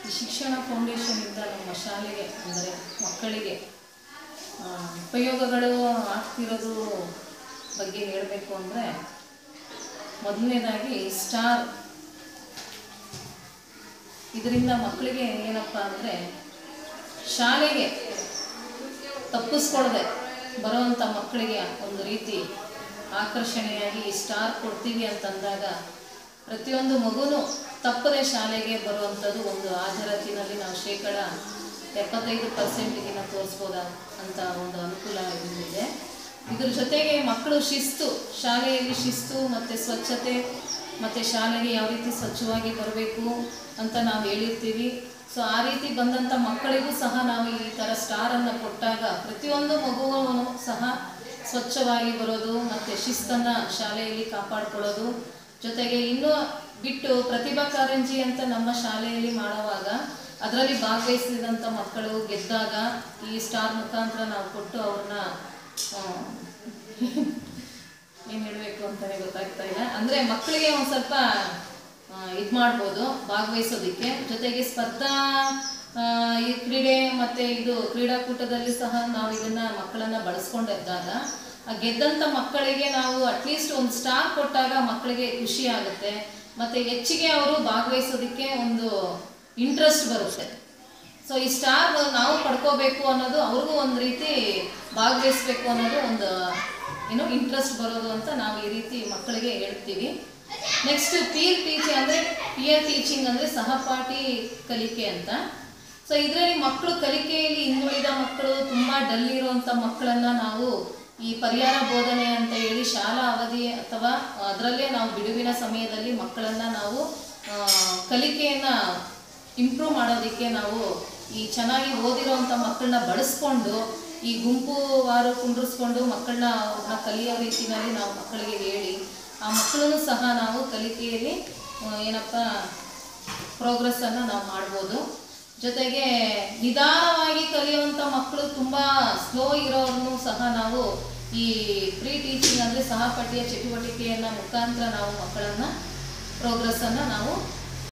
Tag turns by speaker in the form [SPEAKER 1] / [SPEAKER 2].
[SPEAKER 1] ಈ ಶಿಕ್ಷಣ ಫೌಂಡೇಶನಿಂದ ನಮ್ಮ ಶಾಲೆಗೆ ಅಂದರೆ ಮಕ್ಕಳಿಗೆ ಆ, ಉಪಯೋಗಗಳು ಆಗ್ತಿರೋದು ಬಗ್ಗೆ ಹೇಳಬೇಕು ಅಂದರೆ ಮೊದಲನೇದಾಗಿ ಸ್ಟಾರ್ ಇದರಿಂದ ಮಕ್ಕಳಿಗೆ ಏನಪ್ಪ ಅಂದರೆ ಶಾಲೆಗೆ ತಪ್ಪಿಸ್ಕೊಳ್ದೆ ಬರೋವಂಥ ಮಕ್ಕಳಿಗೆ ಒಂದು ರೀತಿ ಆಕರ್ಷಣೆಯಾಗಿ ಈ ಸ್ಟಾರ್ ಕೊಡ್ತೀವಿ ಅಂತಂದಾಗ ಪ್ರತಿಯೊಂದು ಮಗುನೂ ತಪ್ಪದೆ ಶಾಲೆಗೆ ಬರುವಂಥದ್ದು ಒಂದು ಹಾಜರಾತಿನಲ್ಲಿ ನಾವು ಶೇಕಡ ಎಪ್ಪತ್ತೈದು ಪರ್ಸೆಂಟಿಗಿನ ತೋರಿಸ್ಬೋದ ಅಂತ ಒಂದು ಅನುಕೂಲ ಇದೆ ಇದ್ರ ಜೊತೆಗೆ ಮಕ್ಕಳು ಶಿಸ್ತು ಶಾಲೆಯಲ್ಲಿ ಶಿಸ್ತು ಮತ್ತು ಸ್ವಚ್ಛತೆ ಮತ್ತು ಶಾಲೆಗೆ ಯಾವ ರೀತಿ ಸ್ವಚ್ಛವಾಗಿ ಬರಬೇಕು ಅಂತ ನಾವು ಹೇಳಿರ್ತೀವಿ ಸೊ ಆ ರೀತಿ ಬಂದಂಥ ಮಕ್ಕಳಿಗೂ ಸಹ ನಾವು ಈ ಥರ ಸ್ಟಾರನ್ನು ಕೊಟ್ಟಾಗ ಪ್ರತಿಯೊಂದು ಮಗುವೂ ಸಹ ಸ್ವಚ್ಛವಾಗಿ ಬರೋದು ಮತ್ತು ಶಿಸ್ತನ್ನು ಶಾಲೆಯಲ್ಲಿ ಕಾಪಾಡ್ಕೊಳ್ಳೋದು ಜೊತೆಗೆ ಇನ್ನೂ ಬಿಟ್ಟು ಪ್ರತಿಭಾ ಕಾರಂಜಿ ಅಂತ ನಮ್ಮ ಶಾಲೆಯಲ್ಲಿ ಮಾಡುವಾಗ ಅದರಲ್ಲಿ ಭಾಗವಹಿಸಿದಂಥ ಮಕ್ಕಳು ಗೆದ್ದಾಗ ಈ ಸ್ಟಾರ್ ಮುಖಾಂತರ ನಾವು ಕೊಟ್ಟು ಅವ್ರನ್ನ ಏನು ಹೇಳಬೇಕು ಅಂತಲೇ ಗೊತ್ತಾಗ್ತಾ ಇಲ್ಲ ಅಂದರೆ ಮಕ್ಕಳಿಗೆ ಒಂದು ಸ್ವಲ್ಪ ಇದು ಮಾಡ್ಬೋದು ಭಾಗವಹಿಸೋದಕ್ಕೆ ಜೊತೆಗೆ ಸ್ಪರ್ಧಾ ಆ, ಈ ಕ್ರೀಡೆ ಮತ್ತು ಇದು ಕ್ರೀಡಾಕೂಟದಲ್ಲಿ ಸಹ ನಾವು ಇದನ್ನ ಮಕ್ಕಳನ್ನ ಬಳಸ್ಕೊಂಡಿದ್ದಾಗ ಆ ಗೆದ್ದಂಥ ಮಕ್ಕಳಿಗೆ ನಾವು ಅಟ್ಲೀಸ್ಟ್ ಒಂದು ಸ್ಟಾರ್ ಕೊಟ್ಟಾಗ ಮಕ್ಕಳಿಗೆ ಖುಷಿ ಆಗುತ್ತೆ ಮತ್ತು ಹೆಚ್ಚಿಗೆ ಅವರು ಭಾಗವಹಿಸೋದಕ್ಕೆ ಒಂದು ಇಂಟ್ರೆಸ್ಟ್ ಬರುತ್ತೆ ಸೊ ಈ ಸ್ಟಾರ್ ನಾವು ಪಡ್ಕೋಬೇಕು ಅನ್ನೋದು ಅವ್ರಿಗೂ ಒಂದು ರೀತಿ ಭಾಗವಹಿಸ್ಬೇಕು ಅನ್ನೋದು ಒಂದು ಏನು ಇಂಟ್ರೆಸ್ಟ್ ಬರೋದು ಅಂತ ನಾವು ಈ ರೀತಿ ಮಕ್ಕಳಿಗೆ ಹೇಳ್ತೀವಿ ನೆಕ್ಸ್ಟ್ ಪೀರ್ ಟೀಚಿಂಗ್ ಅಂದರೆ ಪಿಯರ್ ಟೀಚಿಂಗ್ ಅಂದರೆ ಸಹಪಾಠಿ ಕಲಿಕೆ ಅಂತ ಸೊ ಇದರಲ್ಲಿ ಮಕ್ಕಳು ಕಲಿಕೆಯಲ್ಲಿ ಹಿಂದುಳಿದ ಮಕ್ಕಳು ತುಂಬ ಡಲ್ ಇರುವಂಥ ಮಕ್ಕಳನ್ನ ನಾವು ಈ ಪರಿಹಾರ ಬೋಧನೆ ಅಂತ ಹೇಳಿ ಶಾಲಾ ಅವಧಿ ಅಥವಾ ಅದರಲ್ಲೇ ನಾವು ಬಿಡುವಿನ ಸಮಯದಲ್ಲಿ ಮಕ್ಕಳನ್ನ ನಾವು ಆ, ಕಲಿಕೆಯನ್ನ ಇಂಪ್ರೂವ್ ಮಾಡೋದಕ್ಕೆ ನಾವು ಈ ಚೆನ್ನಾಗಿ ಓದಿರೋವಂಥ ಮಕ್ಕಳನ್ನ ಬಳಸ್ಕೊಂಡು ಈ ಗುಂಪು ವಾರು ಕುಂಡ್ರಿಸ್ಕೊಂಡು ಮಕ್ಕಳನ್ನ ಅವ್ರನ್ನ ಕಲಿಯೋ ರೀತಿಯಲ್ಲಿ ನಾವು ಮಕ್ಕಳಿಗೆ ಹೇಳಿ ಆ ಮಕ್ಕಳನ್ನು ಸಹ ನಾವು ಕಲಿಕೆಯಲ್ಲಿ ಆ, ಏನಪ್ಪ ಪ್ರೋಗ್ರೆಸ್ಸನ್ನು ನಾವು ಮಾಡ್ಬೋದು ಜೊತೆಗೆ ನಿಧಾನವಾಗಿ ಕಲಿಯುವಂಥ ಮಕ್ಕಳು ತುಂಬ ಸ್ಲೋ ಇರೋರನ್ನು ಸಹ ನಾವು ಈ ಪ್ರೀ ಟೀಚಿಂಗ್ ಅಂದರೆ ಸಹಪಾಠಿಯ ಚಟುವಟಿಕೆಯನ್ನು ಮುಖಾಂತರ ನಾವು ಮಕ್ಕಳನ್ನು ಪ್ರೋಗ್ರೆಸ್ಸನ್ನು ನಾವು